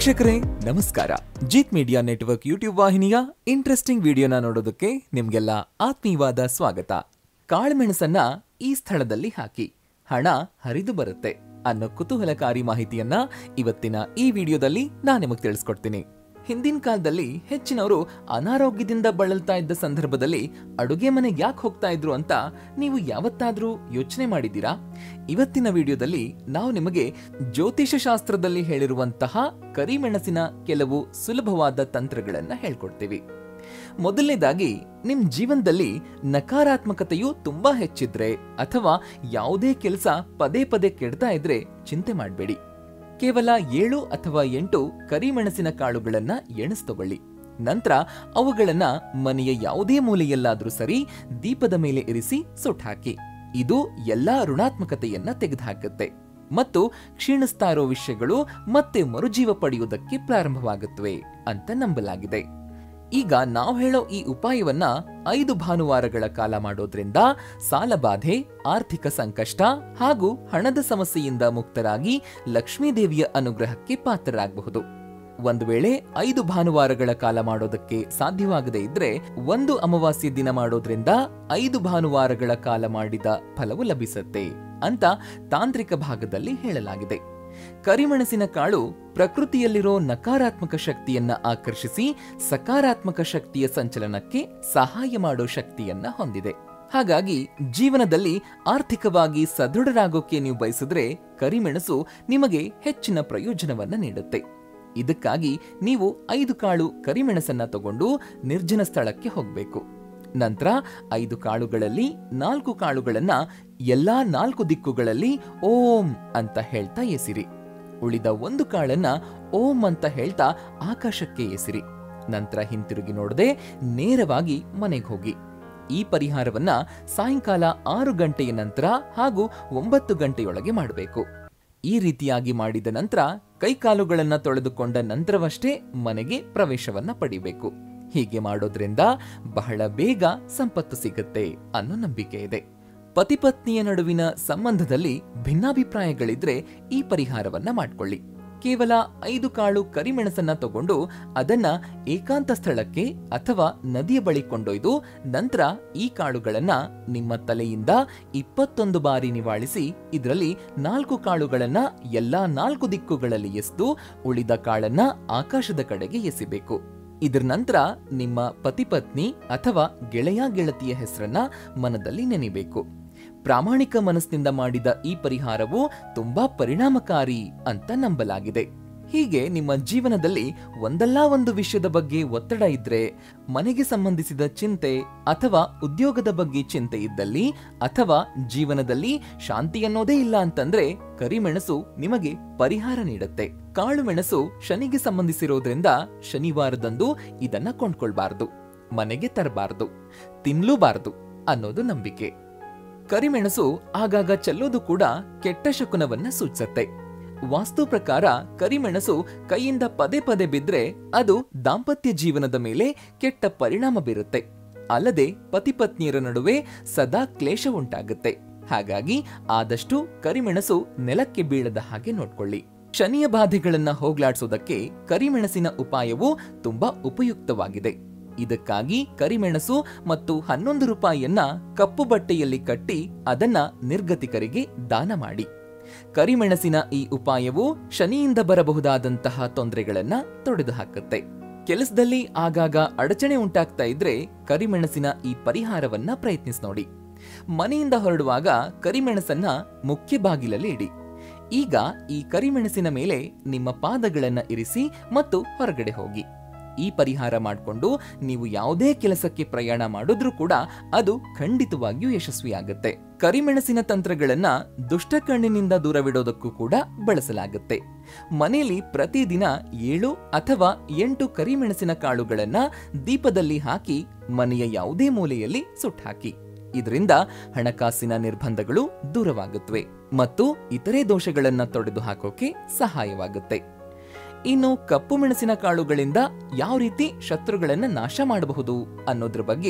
ವೀಕ್ಷಕರೇ ನಮಸ್ಕಾರ Jeet media network YouTube ವಾಹಿನಿಯ ಇಂಟ್ರೆಸ್ಟಿಂಗ್ ವಿಡಿಯೋನ ನೋಡೋದಕ್ಕೆ ನಿಮ್ಗೆಲ್ಲ ಆತ್ಮೀಯವಾದ ಸ್ವಾಗತ ಕಾಳುಮೆಣಸನ್ನ ಈ ಸ್ಥಳದಲ್ಲಿ ಹಾಕಿ ಹಣ ಹರಿದು ಬರುತ್ತೆ ಅನ್ನೋ ಕುತೂಹಲಕಾರಿ ಮಾಹಿತಿಯನ್ನ ಇವತ್ತಿನ ಈ ವಿಡಿಯೋದಲ್ಲಿ ನಾನು ನಿಮಗೆ ತಿಳಿಸ್ಕೊಡ್ತೀನಿ ಹಿಂದಿನ ಕಾಲದಲ್ಲಿ ಹೆಚ್ಚಿನವರು ಅನಾರೋಗ್ಯದಿಂದ ಬಳಲ್ತಾ ಇದ್ದ ಸಂದರ್ಭದಲ್ಲಿ ಅಡುಗೆ ಮನೆಗೆ ಯಾಕೆ ಹೋಗ್ತಾ ಇದ್ರು ಅಂತ ನೀವು ಯಾವತ್ತಾದ್ರೂ ಯೋಚನೆ ಮಾಡಿದ್ದೀರಾ ಇವತ್ತಿನ ವಿಡಿಯೋದಲ್ಲಿ ನಾವು ನಿಮಗೆ ಜ್ಯೋತಿಷ ಶಾಸ್ತ್ರದಲ್ಲಿ ಹೇಳಿರುವಂತಹ ಕರಿಮೆಣಸಿನ ಕೆಲವು ಸುಲಭವಾದ ತಂತ್ರಗಳನ್ನ ಹೇಳ್ಕೊಡ್ತೀವಿ ಮೊದಲನೇದಾಗಿ ನಿಮ್ ಜೀವನದಲ್ಲಿ ನಕಾರಾತ್ಮಕತೆಯು ತುಂಬಾ ಹೆಚ್ಚಿದ್ರೆ ಅಥವಾ ಯಾವುದೇ ಕೆಲಸ ಪದೇ ಪದೇ ಕೆಡ್ತಾ ಇದ್ರೆ ಚಿಂತೆ ಮಾಡಬೇಡಿ ಕೇವಲ ಏಳು ಅಥವಾ ಎಂಟು ಕರಿಮೆಣಸಿನ ಕಾಳುಗಳನ್ನ ಎಣಿಸ್ತಗೊಳ್ಳಿ ನಂತರ ಅವುಗಳನ್ನ ಮನೆಯ ಯಾವುದೇ ಮೂಲೆಯಲ್ಲಾದ್ರೂ ಸರಿ ದೀಪದ ಮೇಲೆ ಇರಿಸಿ ಸುಟ್ಟಾಕಿ ಇದು ಎಲ್ಲಾ ಋಣಾತ್ಮಕತೆಯನ್ನ ತೆಗೆದುಹಾಕುತ್ತೆ ಮತ್ತು ಕ್ಷೀಣಿಸ್ತಾ ಇರೋ ವಿಷಯಗಳು ಮತ್ತೆ ಮರುಜೀವ ಪಡೆಯುವುದಕ್ಕೆ ಪ್ರಾರಂಭವಾಗುತ್ತವೆ ಅಂತ ನಂಬಲಾಗಿದೆ ಈಗ ನಾವು ಹೇಳೋ ಈ ಉಪಾಯವನ್ನ ಐದು ಭಾನುವಾರಗಳ ಕಾಲ ಮಾಡೋದ್ರಿಂದ ಸಾಲಬಾಧೆ ಆರ್ಥಿಕ ಸಂಕಷ್ಟ ಹಾಗೂ ಹಣದ ಸಮಸ್ಯೆಯಿಂದ ಮುಕ್ತರಾಗಿ ಲಕ್ಷ್ಮೀದೇವಿಯ ಅನುಗ್ರಹಕ್ಕೆ ಪಾತ್ರರಾಗಬಹುದು ಒಂದು ವೇಳೆ ಐದು ಭಾನುವಾರಗಳ ಕಾಲ ಮಾಡೋದಕ್ಕೆ ಸಾಧ್ಯವಾಗದೇ ಇದ್ರೆ ಒಂದು ಅಮಾವಾಸ್ಯ ದಿನ ಮಾಡೋದ್ರಿಂದ ಐದು ಭಾನುವಾರಗಳ ಕಾಲ ಮಾಡಿದ ಫಲವು ಲಭಿಸುತ್ತೆ ಅಂತ ತಾಂತ್ರಿಕ ಭಾಗದಲ್ಲಿ ಹೇಳಲಾಗಿದೆ ಕರಿಮೆಣಸಿನ ಕಾಳು ಪ್ರಕೃತಿಯಲ್ಲಿರೋ ನಕಾರಾತ್ಮಕ ಶಕ್ತಿಯನ್ನ ಆಕರ್ಷಿಸಿ ಸಕಾರಾತ್ಮಕ ಶಕ್ತಿಯ ಸಂಚಲನಕ್ಕೆ ಸಹಾಯ ಮಾಡೋ ಶಕ್ತಿಯನ್ನ ಹೊಂದಿದೆ ಹಾಗಾಗಿ ಜೀವನದಲ್ಲಿ ಆರ್ಥಿಕವಾಗಿ ಸದೃಢರಾಗೋಕೆ ನೀವು ಬಯಸಿದ್ರೆ ಕರಿಮೆಣಸು ನಿಮಗೆ ಹೆಚ್ಚಿನ ಪ್ರಯೋಜನವನ್ನ ನೀಡುತ್ತೆ ಇದಕ್ಕಾಗಿ ನೀವು ಐದು ಕಾಳು ಕರಿಮೆಣಸನ್ನ ತಗೊಂಡು ನಿರ್ಜನ ಸ್ಥಳಕ್ಕೆ ಹೋಗಬೇಕು ನಂತರ ಐದು ಕಾಳುಗಳಲ್ಲಿ ನಾಲ್ಕು ಕಾಳುಗಳನ್ನ ಎಲ್ಲಾ ನಾಲ್ಕು ದಿಕ್ಕುಗಳಲ್ಲಿ ಓಂ ಅಂತ ಹೇಳ್ತಾ ಎಸಿರಿ ಉಳಿದ ಒಂದು ಕಾಳನ್ನ ಓಂ ಅಂತ ಹೇಳ್ತಾ ಆಕಾಶಕ್ಕೆ ಎಸಿರಿ ನಂತರ ಹಿಂತಿರುಗಿ ನೋಡದೆ ನೇರವಾಗಿ ಮನೆಗೆ ಹೋಗಿ ಈ ಪರಿಹಾರವನ್ನ ಸಾಯಂಕಾಲ ಆರು ಗಂಟೆಯ ನಂತರ ಹಾಗೂ ಒಂಬತ್ತು ಗಂಟೆಯೊಳಗೆ ಮಾಡಬೇಕು ಈ ರೀತಿಯಾಗಿ ಮಾಡಿದ ನಂತರ ಕೈಕಾಲುಗಳನ್ನ ತೊಳೆದುಕೊಂಡ ನಂತರವಷ್ಟೇ ಮನೆಗೆ ಪ್ರವೇಶವನ್ನ ಪಡಿಬೇಕು ಹೀಗೆ ಮಾಡೋದ್ರಿಂದ ಬಹಳ ಬೇಗ ಸಂಪತ್ತು ಸಿಗುತ್ತೆ ಅನ್ನೋ ನಂಬಿಕೆ ಇದೆ ಪತಿಪತ್ನಿಯ ನಡುವಿನ ಸಂಬಂಧದಲ್ಲಿ ಭಿನ್ನಾಭಿಪ್ರಾಯಗಳಿದ್ರೆ ಈ ಪರಿಹಾರವನ್ನ ಮಾಡ್ಕೊಳ್ಳಿ ಕೇವಲ ಐದು ಕಾಳು ಕರಿಮೆಣಸನ್ನ ತಗೊಂಡು ಅದನ್ನ ಏಕಾಂತ ಸ್ಥಳಕ್ಕೆ ಅಥವಾ ನದಿಯ ಬಳಿ ಕೊಂಡೊಯ್ದು ನಂತರ ಈ ಕಾಳುಗಳನ್ನ ನಿಮ್ಮ ತಲೆಯಿಂದ ಇಪ್ಪತ್ತೊಂದು ಬಾರಿ ನಿವಾಳಿಸಿ ಇದರಲ್ಲಿ ನಾಲ್ಕು ಕಾಳುಗಳನ್ನ ಎಲ್ಲಾ ನಾಲ್ಕು ದಿಕ್ಕುಗಳಲ್ಲಿ ಎಸೆದು ಉಳಿದ ಕಾಳನ್ನ ಆಕಾಶದ ಕಡೆಗೆ ಎಸಿಬೇಕು ಇದರ ನಂತರ ನಿಮ್ಮ ಪತಿಪತ್ನಿ ಅಥವಾ ಗೆಳೆಯ ಗೆಳತಿಯ ಹೆಸರನ್ನ ಮನದಲ್ಲಿ ನೆನೆಬೇಕು ಪ್ರಾಮಾಣಿಕ ಮನಸ್ಸಿನಿಂದ ಮಾಡಿದ ಈ ಪರಿಹಾರವು ತುಂಬಾ ಪರಿಣಾಮಕಾರಿ ಅಂತ ನಂಬಲಾಗಿದೆ ಹೀಗೆ ನಿಮ್ಮ ಜೀವನದಲ್ಲಿ ಒಂದಲ್ಲ ಒಂದು ವಿಷಯದ ಬಗ್ಗೆ ಒತ್ತಡ ಇದ್ರೆ ಮನೆಗೆ ಸಂಬಂಧಿಸಿದ ಚಿಂತೆ ಅಥವಾ ಉದ್ಯೋಗದ ಬಗ್ಗೆ ಚಿಂತೆ ಇದ್ದಲ್ಲಿ ಅಥವಾ ಜೀವನದಲ್ಲಿ ಶಾಂತಿ ಅನ್ನೋದೇ ಇಲ್ಲ ಅಂತಂದ್ರೆ ಕರಿಮೆಣಸು ನಿಮಗೆ ಪರಿಹಾರ ನೀಡುತ್ತೆ ಕಾಳು ಮೆಣಸು ಶನಿಗೆ ಸಂಬಂಧಿಸಿರೋದ್ರಿಂದ ಶನಿವಾರದಂದು ಇದನ್ನ ಕೊಂಡ್ಕೊಳ್ಬಾರ್ದು ಮನೆಗೆ ತರಬಾರ್ದು ತಿನ್ಲೂಬಾರ್ದು ಅನ್ನೋದು ನಂಬಿಕೆ ಕರಿಮೆಣಸು ಆಗಾಗ ಚೆಲ್ಲೋದು ಕೂಡ ಕೆಟ್ಟ ಶಕುನವನ್ನ ಸೂಚಿಸುತ್ತೆ ವಾಸ್ತು ಪ್ರಕಾರ ಕರಿಮೆಣಸು ಕೈಯಿಂದ ಪದೇ ಪದೇ ಬಿದ್ರೆ ಅದು ದಾಂಪತ್ಯ ಜೀವನದ ಮೇಲೆ ಕೆಟ್ಟ ಪರಿಣಾಮ ಬೀರುತ್ತೆ ಅಲ್ಲದೆ ಪತಿಪತ್ನಿಯರ ನಡುವೆ ಸದಾ ಕ್ಲೇಶ ಉಂಟಾಗುತ್ತೆ ಹಾಗಾಗಿ ಆದಷ್ಟು ಕರಿಮೆಣಸು ನೆಲಕ್ಕೆ ಬೀಳದ ಹಾಗೆ ನೋಡ್ಕೊಳ್ಳಿ ಶನಿಯ ಬಾಧೆಗಳನ್ನ ಹೋಗ್ಲಾಡ್ಸೋದಕ್ಕೆ ಕರಿಮೆಣಸಿನ ಉಪಾಯವು ತುಂಬಾ ಉಪಯುಕ್ತವಾಗಿದೆ ಇದಕ್ಕಾಗಿ ಕರಿಮೆಣಸು ಮತ್ತು ಹನ್ನೊಂದು ರೂಪಾಯಿಯನ್ನ ಕಪ್ಪು ಬಟ್ಟೆಯಲ್ಲಿ ಕಟ್ಟಿ ಅದನ್ನ ನಿರ್ಗತಿಕರಿಗೆ ದಾನ ಮಾಡಿ ಕರಿಮೆಣಸಿನ ಈ ಉಪಾಯವು ಶನಿಯಿಂದ ಬರಬಹುದಾದಂತಹ ತೊಂದರೆಗಳನ್ನ ತೊಡೆದು ಹಾಕುತ್ತೆ ಕೆಲಸದಲ್ಲಿ ಆಗಾಗ ಅಡಚಣೆ ಉಂಟಾಗ್ತಾ ಇದ್ರೆ ಕರಿಮೆಣಸಿನ ಈ ಪರಿಹಾರವನ್ನ ಪ್ರಯತ್ನಿಸಿ ನೋಡಿ ಮನೆಯಿಂದ ಹೊರಡುವಾಗ ಕರಿಮೆಣಸನ್ನ ಮುಖ್ಯ ಬಾಗಿಲಲ್ಲಿ ಇಡಿ ಈಗ ಈ ಕರಿಮೆಣಸಿನ ಮೇಲೆ ನಿಮ್ಮ ಪಾದಗಳನ್ನ ಇರಿಸಿ ಮತ್ತು ಹೊರಗಡೆ ಹೋಗಿ ಈ ಪರಿಹಾರ ಮಾಡಿಕೊಂಡು ನೀವು ಯಾವುದೇ ಕೆಲಸಕ್ಕೆ ಪ್ರಯಾಣ ಮಾಡಿದ್ರೂ ಕೂಡ ಅದು ಖಂಡಿತವಾಗಿಯೂ ಯಶಸ್ವಿಯಾಗುತ್ತೆ ಕರಿಮೆಣಸಿನ ತಂತ್ರಗಳನ್ನ ದುಷ್ಟ ಕಣ್ಣಿನಿಂದ ದೂರವಿಡೋದಕ್ಕೂ ಕೂಡ ಬಳಸಲಾಗುತ್ತೆ ಮನೆಯಲ್ಲಿ ಪ್ರತಿದಿನ ಏಳು ಅಥವಾ ಎಂಟು ಕರಿಮೆಣಸಿನ ಕಾಳುಗಳನ್ನ ದೀಪದಲ್ಲಿ ಹಾಕಿ ಮನೆಯ ಯಾವುದೇ ಮೂಲೆಯಲ್ಲಿ ಸುಟ್ಟಾಕಿ ಇದರಿಂದ ಹಣಕಾಸಿನ ನಿರ್ಬಂಧಗಳು ದೂರವಾಗುತ್ತವೆ ಮತ್ತು ಇತರೆ ದೋಷಗಳನ್ನ ತೊಡೆದು ಹಾಕೋಕೆ ಸಹಾಯವಾಗುತ್ತೆ ಇನ್ನು ಕಪ್ಪು ಮೆಣಸಿನ ಕಾಳುಗಳಿಂದ ಯಾವ ರೀತಿ ಶತ್ರುಗಳನ್ನ ನಾಶ ಮಾಡಬಹುದು ಅನ್ನೋದ್ರ ಬಗ್ಗೆ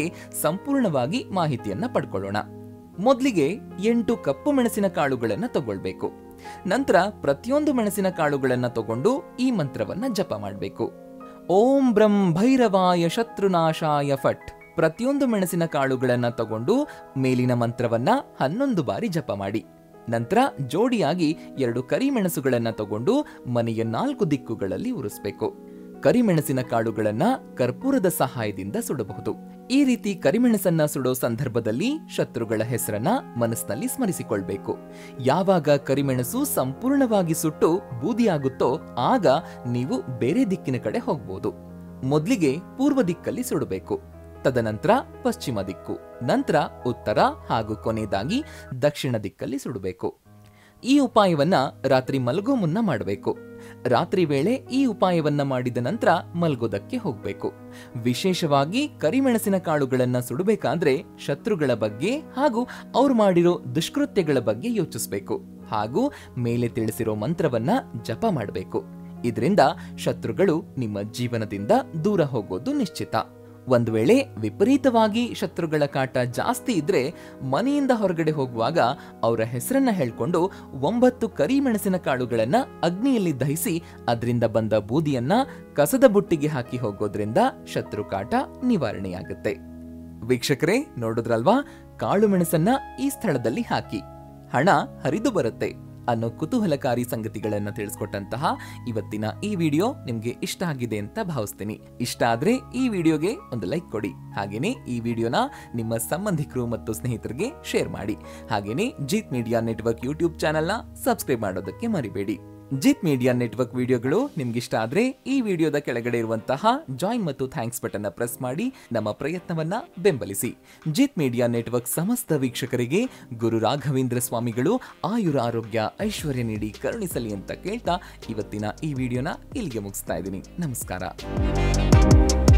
ಸಂಪೂರ್ಣವಾಗಿ ಮಾಹಿತಿಯನ್ನ ಪಡ್ಕೊಳ್ಳೋಣ ಮೊದಲಿಗೆ ಎಂಟು ಕಪ್ಪು ಮೆಣಸಿನ ಕಾಳುಗಳನ್ನ ತಗೊಳ್ಬೇಕು ನಂತರ ಪ್ರತಿಯೊಂದು ಮೆಣಸಿನ ಕಾಳುಗಳನ್ನ ತಗೊಂಡು ಈ ಮಂತ್ರವನ್ನ ಜಪ ಮಾಡಬೇಕು ಓಂ ಬ್ರಂ ಭೈರವಾಯ ಶತ್ರುನಾಶಾಯ ಫಟ್ ಪ್ರತಿಯೊಂದು ಮೆಣಸಿನ ಕಾಳುಗಳನ್ನ ತಗೊಂಡು ಮೇಲಿನ ಮಂತ್ರವನ್ನ ಹನ್ನೊಂದು ಬಾರಿ ಜಪ ಮಾಡಿ ನಂತರ ಜೋಡಿಯಾಗಿ ಎರಡು ಕರಿಮೆಣಸುಗಳನ್ನ ತಗೊಂಡು ಮನೆಯ ನಾಲ್ಕು ದಿಕ್ಕುಗಳಲ್ಲಿ ಉರಿಸ್ಬೇಕು ಕರಿಮೆಣಸಿನ ಕಾಳುಗಳನ್ನ ಕರ್ಪೂರದ ಸಹಾಯದಿಂದ ಸುಡಬಹುದು ಈ ರೀತಿ ಕರಿಮೆಣಸನ್ನ ಸುಡೋ ಸಂದರ್ಭದಲ್ಲಿ ಶತ್ರುಗಳ ಹೆಸರನ್ನ ಮನಸ್ಸಿನಲ್ಲಿ ಸ್ಮರಿಸಿಕೊಳ್ಬೇಕು ಯಾವಾಗ ಕರಿಮೆಣಸು ಸಂಪೂರ್ಣವಾಗಿ ಸುಟ್ಟು ಬೂದಿಯಾಗುತ್ತೋ ಆಗ ನೀವು ಬೇರೆ ದಿಕ್ಕಿನ ಕಡೆ ಹೋಗ್ಬೋದು ಮೊದಲಿಗೆ ಪೂರ್ವ ದಿಕ್ಕಲ್ಲಿ ಸುಡಬೇಕು ತದನಂತರ ಪಶ್ಚಿಮ ದಿಕ್ಕು ನಂತರ ಉತ್ತರ ಹಾಗೂ ಕೊನೆಯದಾಗಿ ದಕ್ಷಿಣ ದಿಕ್ಕಲ್ಲಿ ಸುಡಬೇಕು ಈ ಉಪಾಯವನ್ನ ರಾತ್ರಿ ಮಲಗೋ ಮುನ್ನ ಮಾಡಬೇಕು ರಾತ್ರಿ ವೇಳೆ ಈ ಉಪಾಯವನ್ನ ಮಾಡಿದ ನಂತರ ಮಲ್ಗೋದಕ್ಕೆ ಹೋಗ್ಬೇಕು ವಿಶೇಷವಾಗಿ ಕರಿಮೆಣಸಿನ ಕಾಳುಗಳನ್ನ ಸುಡಬೇಕಾದ್ರೆ ಶತ್ರುಗಳ ಬಗ್ಗೆ ಹಾಗೂ ಅವ್ರು ಮಾಡಿರೋ ದುಷ್ಕೃತ್ಯಗಳ ಬಗ್ಗೆ ಯೋಚಿಸಬೇಕು ಹಾಗೂ ಮೇಲೆ ತಿಳಿಸಿರೋ ಮಂತ್ರವನ್ನ ಜಪ ಮಾಡಬೇಕು ಇದರಿಂದ ಶತ್ರುಗಳು ನಿಮ್ಮ ಜೀವನದಿಂದ ದೂರ ಹೋಗೋದು ನಿಶ್ಚಿತ ಒಂದು ವೇಳೆ ವಿಪರೀತವಾಗಿ ಶತ್ರುಗಳ ಕಾಟ ಜಾಸ್ತಿ ಇದ್ರೆ ಮನೆಯಿಂದ ಹೊರಗಡೆ ಹೋಗುವಾಗ ಅವರ ಹೆಸರನ್ನ ಹೇಳ್ಕೊಂಡು ಒಂಬತ್ತು ಕರಿಮೆಣಸಿನ ಕಾಳುಗಳನ್ನ ಅಗ್ನಿಯಲ್ಲಿ ದಹಿಸಿ ಅದರಿಂದ ಬಂದ ಬೂದಿಯನ್ನ ಕಸದ ಬುಟ್ಟಿಗೆ ಹಾಕಿ ಹೋಗೋದ್ರಿಂದ ಶತ್ರು ಕಾಟ ನಿವಾರಣೆಯಾಗುತ್ತೆ ವೀಕ್ಷಕರೇ ನೋಡಿದ್ರಲ್ವಾ ಕಾಳು ಮೆಣಸನ್ನ ಈ ಸ್ಥಳದಲ್ಲಿ ಹಾಕಿ ಹಣ ಹರಿದು ಬರುತ್ತೆ ಅನ್ನೋ ಕುತೂಹಲಕಾರಿ ಸಂಗತಿಗಳನ್ನ ತಿಳಿಸ್ಕೊಟ್ಟಂತಹ ಇವತ್ತಿನ ಈ ವಿಡಿಯೋ ನಿಮ್ಗೆ ಇಷ್ಟ ಆಗಿದೆ ಅಂತ ಭಾವಿಸ್ತೀನಿ ಇಷ್ಟ ಆದ್ರೆ ಈ ವಿಡಿಯೋಗೆ ಒಂದು ಲೈಕ್ ಕೊಡಿ ಹಾಗೇನೆ ಈ ವಿಡಿಯೋನ ನಿಮ್ಮ ಸಂಬಂಧಿಕರು ಮತ್ತು ಸ್ನೇಹಿತರಿಗೆ ಶೇರ್ ಮಾಡಿ ಹಾಗೇನೆ ಜೀತ್ ಮೀಡಿಯಾ ನೆಟ್ವರ್ಕ್ ಯೂಟ್ಯೂಬ್ ಚಾನೆಲ್ನ ಸಬ್ಸ್ಕ್ರೈಬ್ ಮಾಡೋದಕ್ಕೆ ಮರಿಬೇಡಿ ಜಿತ್ ಮೀಡಿಯಾ ನೆಟ್ವರ್ಕ್ ವಿಡಿಯೋಗಳು ನಿಮ್ಗಿಷ್ಟ ಆದ್ರೆ ಈ ವಿಡಿಯೋದ ಕೆಳಗಡೆ ಇರುವಂತಹ ಜಾಯಿನ್ ಮತ್ತು ಥ್ಯಾಂಕ್ಸ್ ಬಟನ್ ಪ್ರೆಸ್ ಮಾಡಿ ನಮ್ಮ ಪ್ರಯತ್ನವನ್ನ ಬೆಂಬಲಿಸಿ ಜಿತ್ ಮೀಡಿಯಾ ನೆಟ್ವರ್ಕ್ ಸಮಸ್ತ ವೀಕ್ಷಕರಿಗೆ ಗುರು ರಾಘವೇಂದ್ರ ಸ್ವಾಮಿಗಳು ಆಯುರ ಆರೋಗ್ಯ ಐಶ್ವರ್ಯ ನೀಡಿ ಕರುಣಿಸಲಿ ಅಂತ ಕೇಳ್ತಾ ಇವತ್ತಿನ ಈ ವಿಡಿಯೋನ ಇಲ್ಲಿಗೆ ಮುಗಿಸ್ತಾ ಇದ್ದೀನಿ ನಮಸ್ಕಾರ